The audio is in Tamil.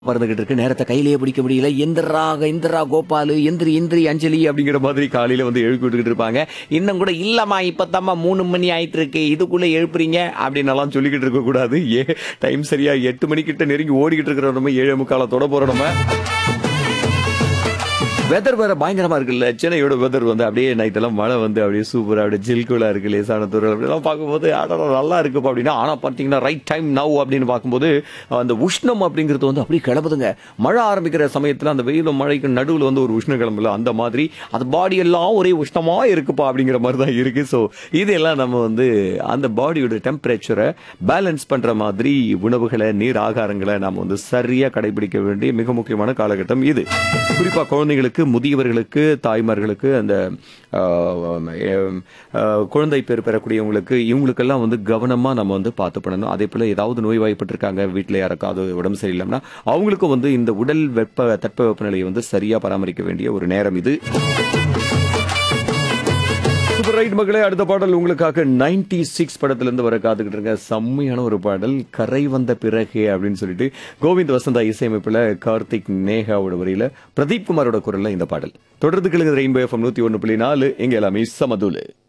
பறந்துகிட்டு இருக்கு நேரத்தை கையிலேயே பிடிக்க முடியல எந்திரா இந்திரா கோபாலு எந்திரி எந்திரி அஞ்சலி அப்படிங்கிற மாதிரி காலையில வந்து எழுப்பி விட்டுக்கிட்டு இருப்பாங்க இன்னும் கூட இல்லம்மா இப்பதாம்மா மூணு மணி ஆயிட்டு இருக்கு இதுக்குள்ள எழுப்புறீங்க அப்படின்னு எல்லாம் சொல்லிக்கிட்டு இருக்க கூடாது ஏ டைம் சரியா எட்டு மணிக்கிட்ட நெருங்கி ஓடிக்கிட்டு இருக்கிற நம்ம ஏழு முக்காலத்தோட போறோம் நம்ம வெதர் வேற பயங்கரமா இருக்குல்ல சென்னையோட வெதர் வந்து அப்படியே நைட் எல்லாம் மழை வந்து அப்படியே சூப்பரா அப்படியே ஜில்குலா இருக்கு லேசான தூரம் அப்படிலாம் பார்க்கும்போது அடடா நல்லா இருக்குப்பா அப்படின்னா ஆனா பாத்தீங்கன்னா ரைட் டைம் நவ் அப்படின்னு பார்க்கும்போது அந்த உஷ்ணம் அப்படிங்கிறது வந்து அப்படியே கிளம்புதுங்க மழை ஆரம்பிக்கிற சமயத்துல அந்த வெயிலும் மழைக்கு நடுவில் வந்து ஒரு உஷ்ணம் கிளம்புல அந்த மாதிரி அது பாடி எல்லாம் ஒரே உஷ்ணமா இருக்குப்பா அப்படிங்கிற மாதிரி தான் இருக்கு ஸோ இதெல்லாம் நம்ம வந்து அந்த பாடியோட டெம்பரேச்சரை பேலன்ஸ் பண்ற மாதிரி உணவுகளை நீர் ஆகாரங்களை நாம வந்து சரியா கடைபிடிக்க வேண்டிய மிக முக்கியமான காலகட்டம் இது குறிப்பா குழந்தைகளுக்கு முதியவர்களுக்கு தாய்மார்களுக்கு அந்த ஆஹ், ஆஹ், குழந்தை பேர் பெறக்கூடியவங்களுக்கு இவங்களுக்கெல்லாம் வந்து கவனமா நம்ம வந்து பார்த்து பண்ணணும் அதே போல ஏதாவது நோய் வாய்ப்பட்டிருக்காங்க வீட்டில் யாருக்காவது உடம்பு சரியில்லைன்னா அவங்களுக்கும் வந்து இந்த உடல் வெப்ப தட்ப வெப்பநிலையை வந்து சரியா பராமரிக்க வேண்டிய ஒரு நேரம் இது சூப்பர் ரைட் மகளே அடுத்த பாடல் உங்களுக்காக 96 சிக்ஸ் படத்துல இருந்து வர காத்துக்கிட்டு இருங்க செம்மையான ஒரு பாடல் கரை வந்த பிறகு அப்படின்னு சொல்லிட்டு கோவிந்த் வசந்தா இசையமைப்புல கார்த்திக் நேகாவோட வரியில பிரதீப் குமாரோட குரல்ல இந்த பாடல் தொடர்ந்து கிழங்கு ரெயின்போ எஃப்எம் நூத்தி ஒன்னு புள்ளி நாலு எங்க எல்லாமே சமதுலு